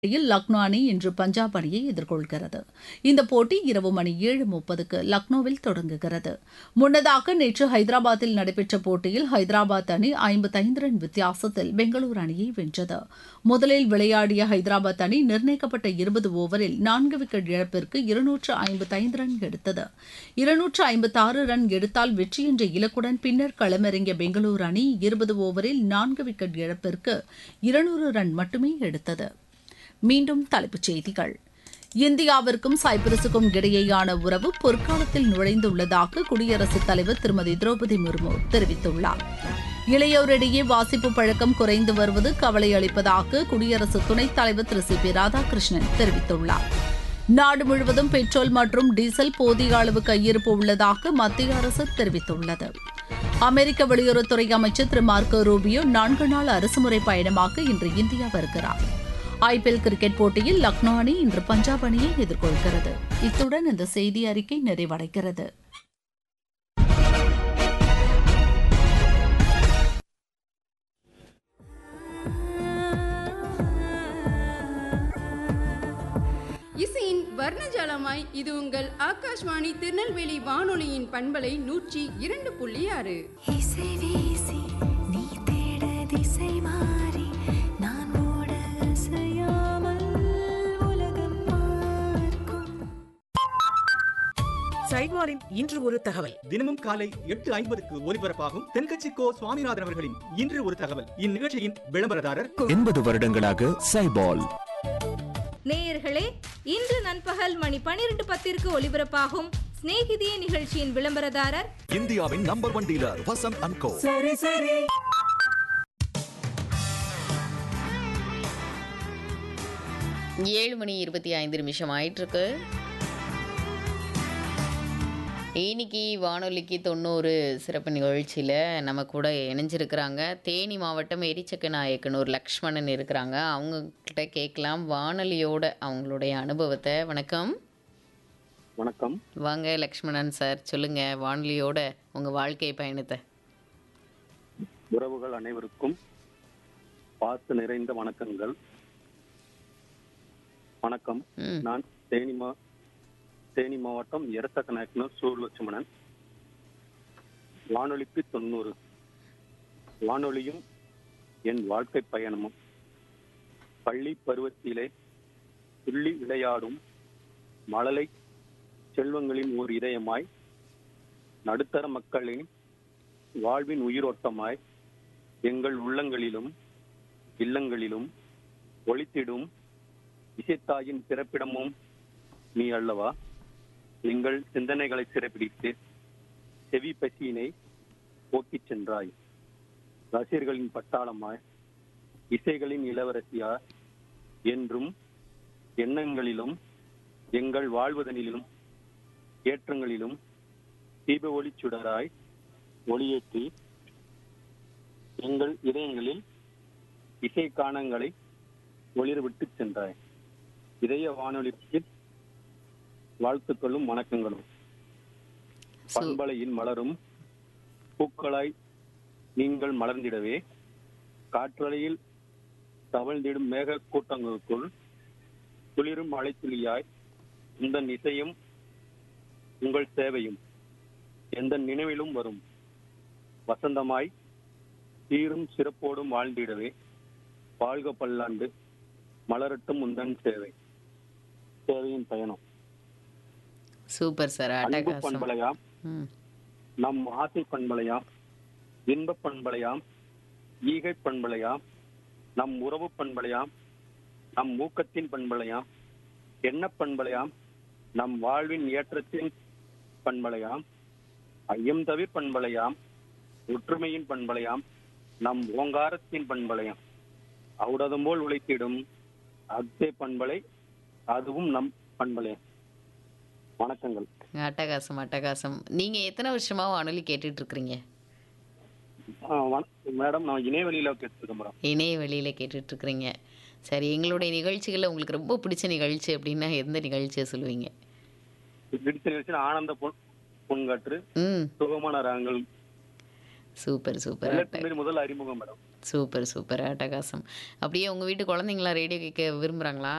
போட்டியில் லக்னோ அணி இன்று பஞ்சாப் அணியை எதிர்கொள்கிறது இந்த போட்டி இரவு மணி ஏழு முப்பதுக்கு லக்னோவில் தொடங்குகிறது முன்னதாக நேற்று ஹைதராபாத்தில் நடைபெற்ற போட்டியில் ஹைதராபாத் அணி ஐம்பத்தைந்து ரன் வித்தியாசத்தில் பெங்களூரு அணியை வென்றது முதலில் விளையாடிய ஹைதராபாத் அணி நிர்ணயிக்கப்பட்ட இருபது ஓவரில் நான்கு விக்கெட் இழப்பிற்கு இருநூற்று ஐம்பத்தைந்து ரன் எடுத்தது இருநூற்று ஐம்பத்தாறு ரன் எடுத்தால் வெற்றி என்ற இலக்குடன் பின்னர் களமிறங்கிய பெங்களூரு அணி இருபது ஓவரில் நான்கு விக்கெட் இழப்பிற்கு இருநூறு ரன் மட்டுமே எடுத்தது மீண்டும் தலைப்புச் செய்திகள் இந்தியாவிற்கும் சைப்ரஸுக்கும் இடையேயான உறவு பொற்காலத்தில் நுழைந்துள்ளதாக குடியரசுத் தலைவர் திருமதி திரௌபதி முர்மு தெரிவித்துள்ளார் இளையோரிடையே வாசிப்பு பழக்கம் குறைந்து வருவது கவலை அளிப்பதாக குடியரசு துணைத் தலைவர் திரு சி பி ராதாகிருஷ்ணன் தெரிவித்துள்ளார் நாடு முழுவதும் பெட்ரோல் மற்றும் டீசல் போதிய அளவு கையிருப்பு உள்ளதாக மத்திய அரசு தெரிவித்துள்ளது அமெரிக்க வெளியுறவுத்துறை அமைச்சர் திரு மார்க்கோ ரூபியோ நான்கு நாள் அரசுமுறை பயணமாக இன்று இந்தியா வருகிறார் ஐபிஎல் கிரிக்கெட் போட்டியில் லக்னோ அணி இன்று பஞ்சாப் அணியை எதிர்கொள்கிறது இத்துடன் இந்த செய்தி அறிக்கை நிறைவடைகிறது இசையின் வர்ணஜாலமாய் இது உங்கள் ஆகாஷ்வாணி திருநெல்வேலி வானொலியின் பண்பலை நூற்றி இரண்டு புள்ளி ஆறு இசை வீசி நீ தேட திசை மாறி நான் ஓட அசையாமல் உலகம் பார்க்கும் சைட்வாரின் இன்று ஒரு தகவல் தினமும் காலை எட்டு ஐம்பதுக்கு ஒலிபரப்பாகும் தென்கட்சி கோ சுவாமிநாதன் அவர்களின் இன்று ஒரு தகவல் இந்நிகழ்ச்சியின் விளம்பரதாரர் எண்பது வருடங்களாக சைபால் நேயர்களே இன்று நண்பகல் மணி பனிரெண்டு பத்திற்கு ஒலிபரப்பாகும் சிநேகிதியே நிகழ்ச்சியின் விளம்பரதாரர் இந்தியாவின் number one dealer Vasanth and co ஏழு மணி இருபத்தி ஐந்து நிமிஷம் ஆயிட்டிருக்கு இன்னைக்கு வானொலிக்கு தொண்ணூறு சிறப்பு நிகழ்ச்சியில் நம்ம கூட இணைஞ்சிருக்கிறாங்க தேனி மாவட்டம் எரிச்சக்க நாயக்கனூர் லக்ஷ்மணன் இருக்கிறாங்க அவங்கக்கிட்ட கேட்கலாம் வானொலியோட அவங்களுடைய அனுபவத்தை வணக்கம் வணக்கம் வாங்க லக்ஷ்மணன் சார் சொல்லுங்க வானொலியோட உங்கள் வாழ்க்கை பயணத்தை உறவுகள் அனைவருக்கும் பாச நிறைந்த வணக்கங்கள் வணக்கம் ம் நான் தேனி மா தேனி மாவட்டம் எரசக்க நாயக்கனூர் சூர் லட்சுமணன் வானொலிக்கு தொண்ணூறு வானொலியும் என் வாழ்க்கை பயணமும் பள்ளி பருவத்திலே துள்ளி விளையாடும் மழலை செல்வங்களின் ஓர் இதயமாய் நடுத்தர மக்களின் வாழ்வின் உயிரோட்டமாய் எங்கள் உள்ளங்களிலும் இல்லங்களிலும் ஒளித்திடும் இசைத்தாயின் பிறப்பிடமும் நீ அல்லவா எங்கள் சிந்தனைகளை சிறைப்பிடித்து செவி பசியினை போக்கிச் சென்றாய் ரசிகர்களின் பட்டாளமாய் இசைகளின் இளவரசியார் என்றும் எண்ணங்களிலும் எங்கள் வாழ்வதனிலும் ஏற்றங்களிலும் தீப ஒளி சுடராய் ஒளியேற்றி எங்கள் இதயங்களில் இசை காணங்களை ஒளிர விட்டு சென்றாய் இதய வானொலிக்கு வாழ்த்துக்களும் வணக்கங்களும் சு- பண்பலையில் மலரும் பூக்களாய் நீங்கள் மலர்ந்திடவே காற்றலையில் தவழ்ந்திடும் மேக கூட்டங்களுக்குள் குளிரும் மழைத்துளியாய் இந்த இசையும் உங்கள் சேவையும் எந்த நினைவிலும் வரும் வசந்தமாய் சீரும் சிறப்போடும் வாழ்ந்திடவே வாழ்க பல்லாண்டு மலரட்டும் உந்தன் சேவை சேவையின் பயணம் சூப்பர் சார் அன்பு அட்டகாசம் பண்பலையாம் ம் நம் ஆசை பண்பலையாம் இன்ப பண்பலையாம் ஈகை பண்பலையாம் நம் உறவு பண்பலையாம் நம் ஊக்கத்தின் பண்பலையாம் எண்ண பண்பலையாம் நம் வாழ்வின் ஏற்றத்தின் பண்பலையாம் ஐயம் தவிர் பண்பலையாம் ஒற்றுமையின் பண்பலையாம் நம் ஓங்காரத்தின் பண்பலையாம் அவுடதம் போல் உழைத்திடும் அக்தே பண்பலை அதுவும் நம் பண்பலையாம் வணக்கங்கள் அட்டகாசம் அட்டகாசம் நீங்கள் எத்தனை வருஷமா வானொலி கேட்டுட்டு இருக்கிறீங்க ஆ, வண- மேடம் நான் இணையவெளியில கேட்டுருக்கேன் மேடம் இணைய வெளியில் கேட்டுட்டு இருக்கிறீங்க சரி எங்களுடைய நிகழ்ச்சிகளில் உங்களுக்கு ரொம்ப பிடிச்ச நிகழ்ச்சி அப்படின்னா எந்த நிகழ்ச்சியை சொல்லுவீங்க பிடிச்ச நிகழ்ச்சி ஆனந்த பொன் பொன்காற்று ம் சுகமான ராகங்கள் சூப்பர் சூப்பர் வெள்ளத்தின் முதல் அறிமுகம் மேடம் சூப்பர் சூப்பர் அட்டகாசம் அப்படியே உங்கள் வீட்டு குழந்தைங்களா ரேடியோ கேட்க விரும்புகிறாங்களா